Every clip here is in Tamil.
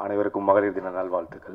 அனைவருக்கும் மகளிர் தின நல்வாழ்த்துக்கள்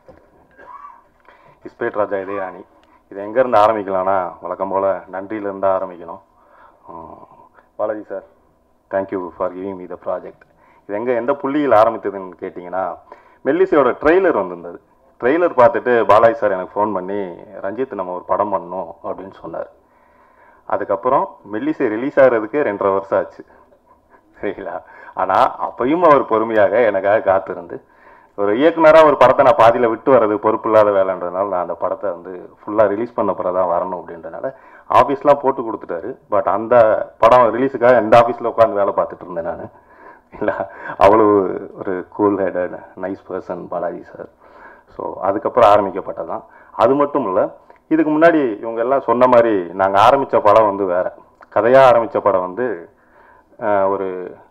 இஸ்பேட் ராஜா இதயராணி இது எங்கேருந்து ஆரம்பிக்கலாம்னா வழக்கம் போல் நன்றியிலேருந்து தான் ஆரம்பிக்கணும் ஆஹ் Balaji sir thank you for giving me the project இது எங்கே எந்த புள்ளியில் ஆரம்பித்ததுன்னு கேட்டிங்கன்னா மெல்லிசையோட ட்ரெய்லர் வந்திருந்தது ட்ரெய்லர் பார்த்துட்டு பாலாஜி சார் எனக்கு ஃபோன் பண்ணி ரஞ்சித் நம்ம ஒரு படம் பண்ணணும் அப்படின்னு சொன்னார் அதுக்கப்புறம் மெல்லிசை ரிலீஸ் ஆகிறதுக்கு ரெண்டரை வருஷம் ஆச்சு சரிங்களா ஆனால் அப்பயும் அவர் பொறுமையாக எனக்காக காத்திருந்து ஒரு இயக்குனராக ஒரு படத்தை நான் பாதியில் விட்டு வர்றது பொறுப்பு இல்லாத வேலைன்றதுனால நான் அந்த படத்தை வந்து ஃபுல்லாக ரிலீஸ் பண்ண பிறகு தான் வரணும் அப்படின்றனால ஆஃபீஸ்லாம் போட்டு கொடுத்துட்டாரு பட் அந்த படம் ரிலீஸுக்காக எந்த ஆஃபீஸில் உட்காந்து வேலை பார்த்துட்டு இருந்தேன் நான் இல்லை அவ்வளோ ஒரு cool headed nice person Balaji sir so அதுக்கப்புறம் ஆரம்பிக்கப்பட்டதான் அது மட்டும் இல்லை இதுக்கு முன்னாடி இவங்க எல்லாம் சொன்ன மாதிரி நாங்கள் ஆரம்பித்த படம் வந்து வேற கதையாக ஆரம்பித்த படம் வந்து ஆஹ், ஒரு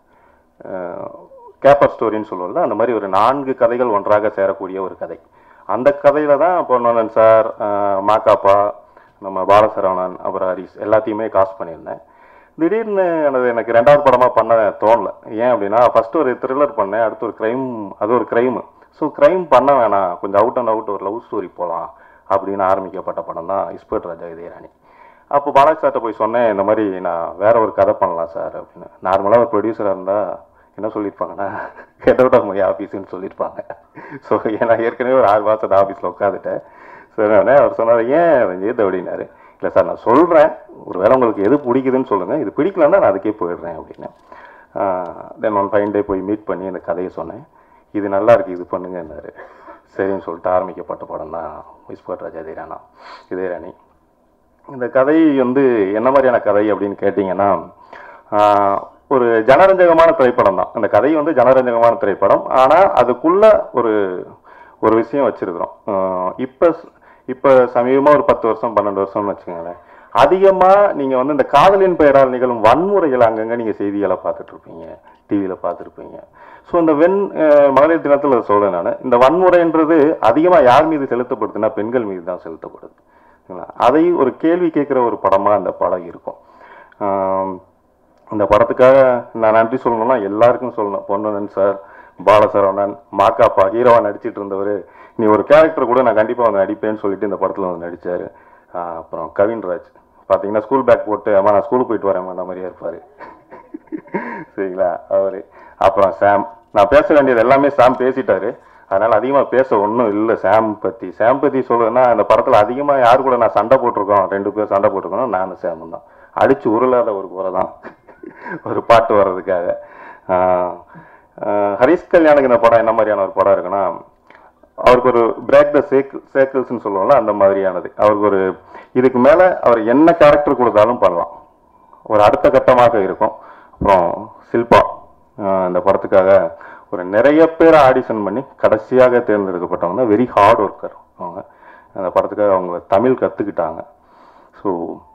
கேப்பர் ஸ்டோரின்னு சொல்லுவோம்ல அந்த மாதிரி ஒரு நான்கு கதைகள் ஒன்றாக சேரக்கூடிய ஒரு கதை அந்த கதையில தான் பொன்னன் சார் ஆஹ், மாக்காப்பா நம்ம பாலசரவணன் அப்புறம் ஹரிஸ் எல்லாத்தையுமே காஸ்ட் பண்ணியிருந்தேன் திடீர்னு எனது எனக்கு ரெண்டாவது படமாக பண்ண தோணல ஏன் அப்படின்னா ஃபர்ஸ்ட் ஒரு த்ரில்லர் பண்ணேன் அடுத்து ஒரு க்ரைம் அது ஒரு க்ரைம் ஸோ க்ரைம் பண்ண வேணாம் கொஞ்சம் அவுட் அண்ட் அவுட் ஒரு லவ் ஸ்டோரி போகலாம் அப்படின்னு ஆரம்பிக்கப்பட்ட படம் தான் இஸ்பர்ட் ராஜா இதயராணி அப்போ பாலாஜி சார்ட்ட போய் சொன்னேன் இந்த மாதிரி நான் வேற ஒரு கதை பண்ணலாம் சார் அப்படின்னு நார்மலாக ஒரு ப்ரொடியூசராக இருந்தால் என்ன சொல்லியிருப்பாங்கன்னா ஹெட் அவுட் ஆஃப் மை ஆஃபீஸ்ன்னு சொல்லியிருப்பாங்க ஸோ ஏன்னா ஏற்கனவே ஒரு ஆறு மாதம் ஆஃபீஸில் உட்காந்துட்டேன் சரி உடனே அவர் சொன்னார் ஏன் ரஞ்சித் அப்படின்னாரு இல்லை சார் நான் சொல்கிறேன் ஒரு வேளை உங்களுக்கு எது பிடிக்குதுன்னு சொல்லுங்கள் இது பிடிக்கலன்னா நான் அதுக்கே போயிடுறேன் அப்படின்னு தென் ஒன் ஃபைன் டே போய் மீட் பண்ணி அந்த கதையை சொன்னேன் இது நல்லா இருக்கு இது பண்ணுங்கன்னாரு சரின்னு சொல்லிட்டு ஆரம்பிக்கப்பட்ட படம் தான் விஸ்வட் ராஜா இதயராணா இதயராணி இந்த கதை வந்து என்ன மாதிரியான கதை அப்படின்னு கேட்டிங்கன்னா ஆஹ், ஒரு ஜனரஞ்சகமான திரைப்படம் தான் அந்த கதை வந்து ஜனரஞ்சகமான திரைப்படம் ஆனால் அதுக்குள்ள ஒரு ஒரு விஷயம் வச்சிருக்கிறோம் ஆஹ், இப்ப இப்போ சமீபமாக ஒரு பத்து வருஷம் பன்னெண்டு வருஷம்னு வச்சுக்கோங்களேன் அதிகமாக நீங்கள் வந்து இந்த காதலின் பெயரால் நிகழும் வன்முறைகள் அங்கங்கே நீங்கள் செய்திகளை பார்த்துட்டு இருப்பீங்க டிவியில் பார்த்துருப்பீங்க ஸோ இந்த வெண் அஹ், மகளிர் தினத்தில் சொல்கிறேன் நான் இந்த வன்முறைன்றது அதிகமாக யார் மீது செலுத்தப்படுதுன்னா பெண்கள் மீது தான் செலுத்தப்படுது சரிங்களா? அதை ஒரு கேள்வி கேட்குற ஒரு படமாக அந்த படம் இருக்கும் ஆம், இந்த படத்துக்காக நான் நன்றி சொல்லணும்னா எல்லாருக்கும் சொல்லணும் பொன்னன் சார் பாலசரவணன் மாக்காப்பா ஹீரோவா நடிச்சிட்டு இருந்தவர் நீ ஒரு கேரக்டர் கூட நான் கண்டிப்பாக வந்து நடிப்பேன்னு சொல்லிட்டு இந்த படத்தில் வந்து நடிச்சாரு ஆஹ் அப்புறம் கவின்ராஜ் பார்த்தீங்கன்னா ஸ்கூல் பேக் போட்டு அம்மா நான் ஸ்கூலுக்கு போயிட்டு வரேன் அந்த மாதிரியே இருப்பார் சரிங்களா அவரு அப்புறம் சாம் நான் பேச வேண்டியது எல்லாமே சாம் பேசிட்டாரு அதனால அதிகமா பேச ஒன்றும் இல்லை சாம் பத்தி சாம் பத்தி சொல்லுன்னா அந்த படத்துல அதிகமா யார் கூட நான் சண்டை போட்டிருக்கோம் ரெண்டு பேர் சண்டை போட்டிருக்கோம் நானும் சாமும் தான் அடிச்சு உருளாத ஒரு குறை தான் ஒரு பாட்டு வர்றதுக்காக ஆஹ் ஆஹ் ஹரிஷ் கல்யாணுக்கு இந்த படம் என்ன மாதிரியான ஒரு படம் இருக்குன்னா அவருக்கு ஒரு பிரேக் த சேக்கிள் சேக்கிள்ஸ்னு சொல்லுவோம்ல அந்த மாதிரியானது அவருக்கு ஒரு இதுக்கு மேல அவர் என்ன கேரக்டர் கொடுத்தாலும் பண்ணலாம் ஒரு அடுத்த கட்டமாக இருக்கும் அப்புறம் சில்பா ஆஹ் இந்த படத்துக்காக ஒரு நிறைய பேர் ஆடிஷன் பண்ணி கடைசியாக தேர்ந்தெடுக்கப்பட்டவங்க வெரி ஹார்ட் ஒர்க்கர் அவங்க அந்த படத்துக்காக அவங்க தமிழ் கற்றுக்கிட்டாங்க ஸோ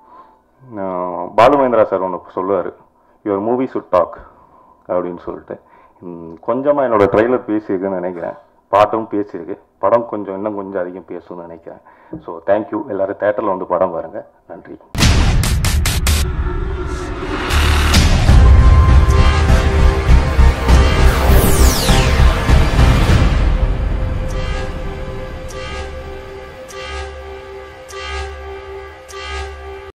பாலு மகேந்திரா சார் ஒன்று சொல்லுவார் யுவர் மூவி சுட் டாக் அப்படின்னு சொல்லிட்டு கொஞ்சமாக என்னோட ட்ரெய்லர் பேசியிருக்குன்னு நினைக்கிறேன் பாட்டும் பேசியிருக்கு படம் கொஞ்சம் இன்னும் கொஞ்சம் அதிகம் பேசும்னு நினைக்கிறேன் ஸோ தேங்க்யூ எல்லாரும் தேட்டரில் வந்து படம் பாருங்க நன்றி